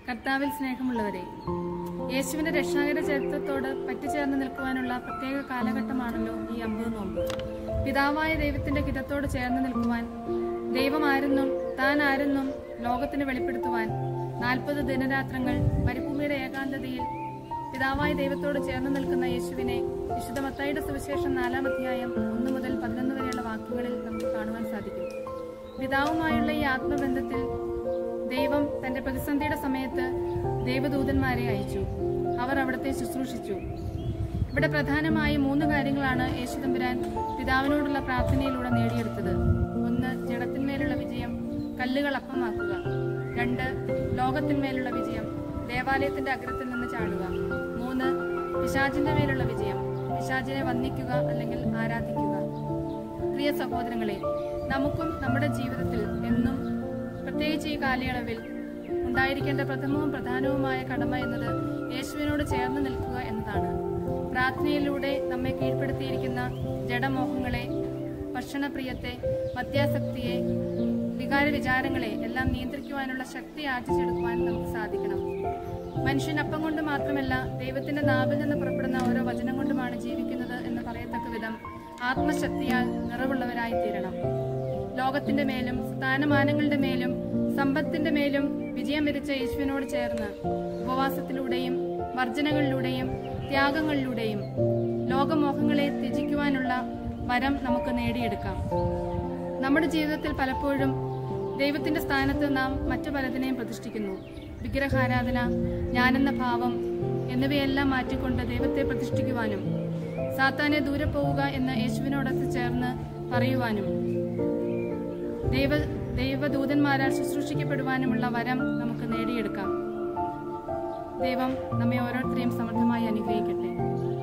കർത്താവിൽ സ്നേഹമുള്ളവരെ യേശുവിന്റെ രക്ഷാകര ചരിത്രത്തോട് പറ്റിച്ചേർന്ന് നിൽക്കുവാനുള്ള പ്രത്യേക കാലഘട്ടമാണല്ലോ ഈ അമ്പത് നോമ്പ് പിതാവായ ദൈവത്തിന്റെ ഹിതത്തോട് ചേർന്ന് നിൽക്കുവാൻ ദൈവമാരെന്നും താൻ ആരെന്നും ലോകത്തിന് വെളിപ്പെടുത്തുവാൻ നാൽപ്പത് ദിനരാത്രങ്ങൾ മരുഭൂമിയുടെ ഏകാന്തതയിൽ പിതാവായ ദൈവത്തോട് ചേർന്ന് നിൽക്കുന്ന യേശുവിനെ വിശുദ്ധ മത്തായിയുടെ സുവിശേഷം നാലാം അധ്യായം ഒന്ന് മുതൽ പതിനൊന്ന് വരെയുള്ള വാക്യങ്ങളിൽ നമുക്ക് കാണുവാൻ സാധിക്കും പിതാവുമായുള്ള ഈ ആത്മബന്ധത്തിൽ ദൈവം തന്റെ പ്രതിസന്ധിയുടെ സമയത്ത് ദൈവദൂതന്മാരെ അയച്ചു അവർ അവിടത്തെ ശുശ്രൂഷിച്ചു ഇവിടെ പ്രധാനമായി മൂന്ന് കാര്യങ്ങളാണ് യേശുദമ്പുരാൻ പിതാവിനോടുള്ള പ്രാർത്ഥനയിലൂടെ നേടിയെടുത്തത് ഒന്ന് ജഡത്തിന്മേലുള്ള വിജയം കല്ലുകൾ അപ്പമാക്കുക രണ്ട് ലോകത്തിന്മേലുള്ള വിജയം ദേവാലയത്തിന്റെ അഗ്രത്തിൽ നിന്ന് ചാടുക മൂന്ന് പിശാചിന്റെ മേലുള്ള വിജയം പിശാചിനെ വന്ദിക്കുക അല്ലെങ്കിൽ ആരാധിക്കുക പ്രിയ സഹോദരങ്ങളെ നമുക്കും നമ്മുടെ ജീവിതത്തിൽ എന്നും പ്രത്യേകിച്ച് ഈ കാലയളവിൽ ഉണ്ടായിരിക്കേണ്ട പ്രഥമവും പ്രധാനവുമായ കടമ എന്നത് യേശുവിനോട് ചേർന്ന് നിൽക്കുക എന്നതാണ് പ്രാർത്ഥനയിലൂടെ നമ്മെ കീഴ്പ്പെടുത്തിയിരിക്കുന്ന ജഡമോഹങ്ങളെ ഭക്ഷണപ്രിയത്തെ മദ്യാസക്തിയെ വികാര വിചാരങ്ങളെ എല്ലാം നിയന്ത്രിക്കുവാനുള്ള ശക്തി ആർജിച്ചെടുക്കുവാൻ നമുക്ക് സാധിക്കണം മനുഷ്യൻ അപ്പം കൊണ്ട് മാത്രമല്ല ദൈവത്തിന്റെ നാവിൽ നിന്ന് പുറപ്പെടുന്ന ഓരോ വചനം കൊണ്ടുമാണ് ജീവിക്കുന്നത് എന്ന് പറയത്തക്ക വിധം ആത്മശക്തിയാൽ നിറവുള്ളവരായി തീരണം ലോകത്തിന്റെ മേലും സ്ഥാനമാനങ്ങളുടെ മേലും സമ്പത്തിന്റെ മേലും വിജയം വരിച്ച യേശുവിനോട് ചേർന്ന് ഉപവാസത്തിലൂടെയും വർജനകളിലൂടെയും ത്യാഗങ്ങളിലൂടെയും ലോകമോഹങ്ങളെ ത്യജിക്കുവാനുള്ള വരം നമുക്ക് നേടിയെടുക്കാം നമ്മുടെ ജീവിതത്തിൽ പലപ്പോഴും ദൈവത്തിന്റെ സ്ഥാനത്ത് നാം മറ്റു പലതിനെയും പ്രതിഷ്ഠിക്കുന്നു വിഗ്രഹാരാധന ഞാനെന്ന ഭാവം എന്നിവയെല്ലാം മാറ്റിക്കൊണ്ട് ദൈവത്തെ പ്രതിഷ്ഠിക്കുവാനും സാത്താനെ ദൂരെ പോവുക എന്ന് യേശുവിനോടൊത്ത് ചേർന്ന് പറയുവാനും ദൈവ ദൈവദൂതന്മാരാൽ ശുശ്രൂഷിക്കപ്പെടുവാനുമുള്ള വരം നമുക്ക് നേടിയെടുക്കാം ദൈവം നമ്മെ ഓരോരുത്തരെയും സമൃദ്ധമായി അനുഗ്രഹിക്കട്ടെ